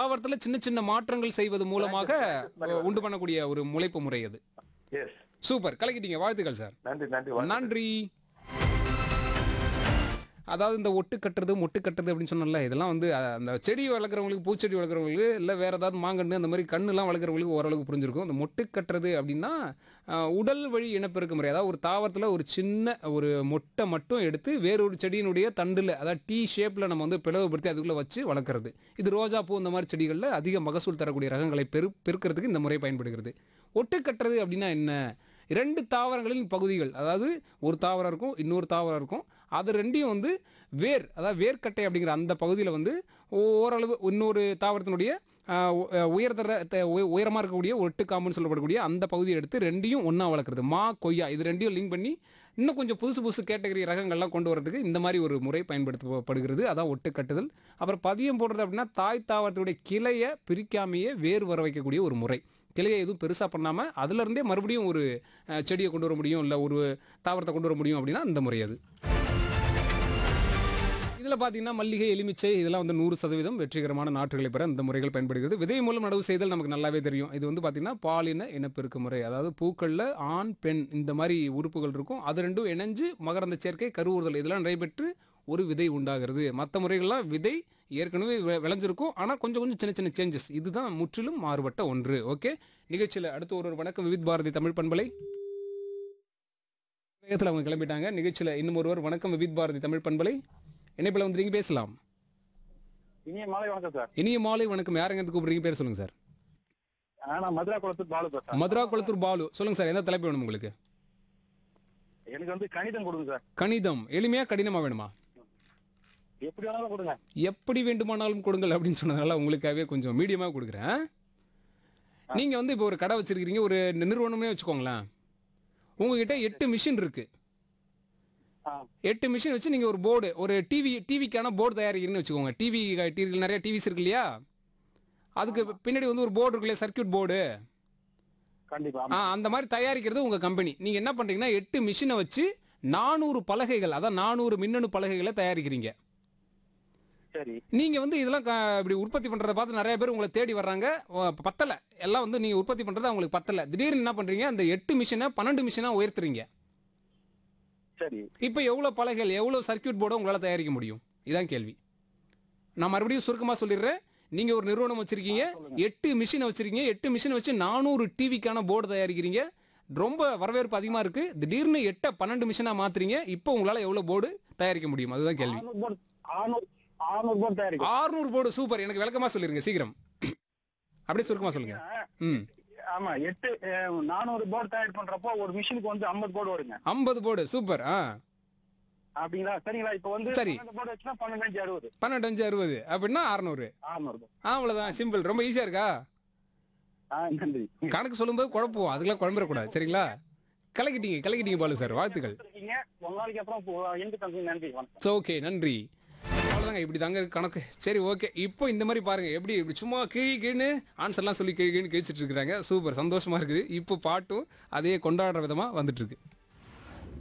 தாவரத்துல சின்ன சின்ன மாற்றங்கள் செய்வது மூலமாக அஹ், உண்டு பண்ணக்கூடிய ஒரு முளைப்பு முறை அது எஸ் சூப்பர் கலக்கிட்டீங்க வாழ்த்துக்கள் சார் நன்றி நன்றி வாழ்த்துக்கள். நன்றி அதாவது இந்த ஒட்டு கட்டுறது மொட்டு கட்டுறது அப்படின்னு சொன்னல இதெல்லாம் வந்து அஹ், அந்த செடி வளர்க்குறவங்களுக்கு பூச்செடி வளர்க்குறவங்களுக்கு இல்லை வேற ஏதாவது மாங்கன்று அந்த மாதிரி கண்ணுலாம் வளர்க்குறவங்களுக்கு ஓரளவுக்கு புரிஞ்சிருக்கும் இந்த மொட்டு கட்டுறது அப்படின்னா அஹ், உடல் வழி இனப்பெருக்க முறை அதாவது ஒரு தாவரத்தில் ஒரு சின்ன ஒரு மொட்டை மட்டும் எடுத்து வேறொரு செடியினுடைய தண்டில் அதாவது டீ ஷேப்பில் நம்ம வந்து பிளவுபடுத்தி அதுக்குள்ளே வச்சு வளர்க்குறது இது ரோஜா பூ இந்த மாதிரி செடிகளில் அதிக மகசூல் தரக்கூடிய ரகங்களை பெரு பெருக்கிறதுக்கு இந்த முறை பயன்படுகிறது ஒட்டு கட்டுறது அப்படின்னா என்ன இரண்டு தாவரங்களின் பகுதிகள் அதாவது ஒரு தாவரம் இருக்கும் இன்னொரு தாவரம் இருக்கும் அது ரெண்டையும் வந்து வேர் அதாவது வேர்க்கட்டை அப்படிங்கிற அந்த பகுதியில் வந்து ஓரளவு இன்னொரு தாவரத்தினுடைய ஆஹ், உ- அஹ், உயர்தர த- உய- உயரமா இருக்கக்கூடிய ஒட்டு காம்புன்னு சொல்லப்படக்கூடிய அந்த பகுதியை எடுத்து ரெண்டையும் ஒன்றா வளர்க்குறது மா கொய்யா இது ரெண்டையும் லிங்க் பண்ணி இன்னும் கொஞ்சம் புதுசு புதுசு கேட்டகரி ரகங்கள்லாம் கொண்டு வரதுக்கு இந்த மாதிரி ஒரு முறை பயன்படுத்தப்படுகிறது அதான் ஒட்டு கட்டுதல் அப்புறம் பதியம் போடுறது அப்படின்னா தாய் தாவரத்துடைய கிளையை பிரிக்காமையே வேர் வர வைக்கக்கூடிய ஒரு முறை கிளையை எதுவும் பெருசாக பண்ணாமல் அதுலேருந்தே மறுபடியும் ஒரு அஹ், செடியை கொண்டு வர முடியும் இல்லை ஒரு தாவரத்தை கொண்டு வர முடியும் அப்படின்னா அந்த முறை அது இதில் பார்த்தீங்கன்னா மல்லிகை எலுமிச்சை இதெல்லாம் வந்து நூறு சதவீதம் வெற்றிகரமான நாற்றுகளை பெற இந்த முறைகள் பயன்படுகிறது விதை மூலம் நடவு செய்தல் நமக்கு நல்லாவே தெரியும் இது வந்து பார்த்தீங்கன்னா பாலின இனப்பெருக்க முறை அதாவது பூக்களில் ஆண் பெண் இந்த மாதிரி உறுப்புகள் இருக்கும் அது ரெண்டும் இணைஞ்சு மகரந்த சேர்க்கை கருவுறுதல் இதெல்லாம் நடைபெற்று ஒரு விதை உண்டாகிறது மற்ற முறைகள்லாம் விதை ஏற்கனவே வெ- விளைஞ்சிருக்கும் ஆனால் கொஞ்சம் கொஞ்சம் சின்ன சின்ன சேஞ்சஸ் இதுதான் முற்றிலும் மாறுபட்ட ஒன்று ஓகே நிகழ்ச்சியில் அடுத்து ஒரு ஒரு வணக்கம் விவித் பாரதி தமிழ் பண்பலை வேகத்தில் அவங்க கிளம்பிட்டாங்க நிகழ்ச்சியில் இன்னும் ஒருவர் வணக்கம் விவித் பாரதி தமிழ் பண்பலை இணைப்பில் வந்து நீங்கள் பேசலாம் இனிய மாலை வணக்கம் சார் இனிய மாலை வணக்கம் யாருங்க இருந்து கூப்பிடுறீங்க பேர் சொல்லுங்க சார் ஆ, நான் மதுரா குளத்து பாலு பேசுறேன் மதுரா குளத்தூர் பாலு சொல்லுங்க சார் எந்த தலைப்பு வேணும் உங்களுக்கு எனக்கு வந்து கணிதம் கொடுங்க சார் கணிதம் எளிமையா கடினமா வேணுமா எப்படி வேணாலும் கொடுங்க எப்படி வேண்டுமானாலும் கொடுங்கள் அப்படின்னு சொன்னதால உங்களுக்காகவே கொஞ்சம் மீடியமாக கொடுக்குறேன் நீங்க வந்து இப்போ ஒரு கடை வச்சிருக்கீங்க ஒரு நிறுவனமே வச்சுக்கோங்களேன் உங்ககிட்ட எட்டு மிஷின் இருக்கு ஆ. எட்டு மிஷின் வச்சு நீங்க ஒரு போர்டு ஒரு டிவி டிவிக்கான போர்டு தயாரிக்கிறீங்கன்னு வச்சுக்கோங்க டிவி டிவி நிறைய டிவிஸ் இருக்கு இல்லையா அதுக்கு பின்னாடி வந்து ஒரு போர்டு இருக்கு இல்லையா சர்க்கியூட் போர்டு கண்டிப்பா ஆ அந்த மாதிரி தயாரிக்கிறது உங்க கம்பெனி நீங்க என்ன பண்றீங்கன்னா எட்டு மிஷினை வச்சு நானூறு பலகைகள் அதான் நானூறு மின்னணு பலகைகளை தயாரிக்கிறீங்க சரி நீங்க வந்து இதெல்லாம் க- இப்படி உற்பத்தி பண்றதை பார்த்து நிறைய பேர் உங்களை தேடி வர்றாங்க ஓ, பத்தல எல்லாம் வந்து நீங்க உற்பத்தி பண்றது அவங்களுக்கு பத்தல திடீர்னு என்ன பண்றீங்க அந்த எட்டு மிஷினை பன்னெண்டு மிஷினா உயர்த்துறீங்க சரி இப்போ எவ்வளவு பலகைகள் எவ்வளவு சர்க்கியூட் போர்டை உங்களால தயாரிக்க முடியும் இதான் கேள்வி நான் மறுபடியும் சுருக்கமா சொல்லிடுறேன் நீங்க ஒரு நிறுவனம் வச்சிருக்கீங்க எட்டு மிஷினை வச்சிருக்கீங்க எட்டு மிஷினை வச்சு நானூறு டிவிக்கான போர்டு தயாரிக்கிறீங்க ரொம்ப வரவேற்பு அதிகமா இருக்கு திடீர்னு எட்ட பன்னெண்டு மிஷினா மாத்துறீங்க இப்போ உங்களால எவ்வளவு போர்டு தயாரிக்க முடியும் அதுதான் கேள்வி ஆறுநூறு போர்டு ஆறுநூறு ஆறுநூறு போர்டு தயாரிக்கும் ஆறுநூறு போர்டு சூப்பர் எனக்கு விளக்கமா சொல்லிருங்க சீக்கிரம் அப்படியே சுருக்கமா சொல்லுங்க ம் ஆமா எட்டு அஹ், நானூறு போர்டு தயார் பண்றப்போ ஒரு மிஷினுக்கு வந்து ஐம்பது போர்டு வருங்க ஐம்பது போர்டு சூப்பர் ஆ அப்படிங்களா சரிங்களா இப்ப வந்து சரி. பன்னெண்டு போர்டு வச்சுன்னா பன்னெண்டு அஞ்சு அறுபது பன்னெண்டு அஞ்சு அறுபது அப்படின்னா அறநூறு ஆறுநூறு போர்டு அவ்வளவுதான் சிம்பிள் ரொம்ப ஈஸியா இருக்கா ஆ நன்றி கணக்கு சொல்லும்போது குழப்பம் அதுக்கெல்லாம் குழம்பிடக்கூடாது சரிங்களா கலக்கிட்டீங்க கலக்கிட்டீங்க பாலு சார் வாழ்த்துக்கள் இருக்கீங்க ஒரு நாளைக்கு அப்புறம் போ- எனக்கு தம்பி நன்றி வணக்கம் ஸோ ஓகே நன்றி அவ்வளோதாங்க இப்படி தாங்க இருக்கு கணக்கு சரி ஓகே இப்போ இந்த மாதிரி பாருங்க எப்படி இப்படி சும்மா கீழ் கீழ்னு ஆன்சர்லாம் சொல்லி கீழ் கீழ்னு கிழிச்சிட்டு இருக்கிறாங்க சூப்பர் சந்தோஷமா இருக்குது இப்போ பாட்டும் அதே கொண்டாடுற விதமா வந்துட்டு இருக்கு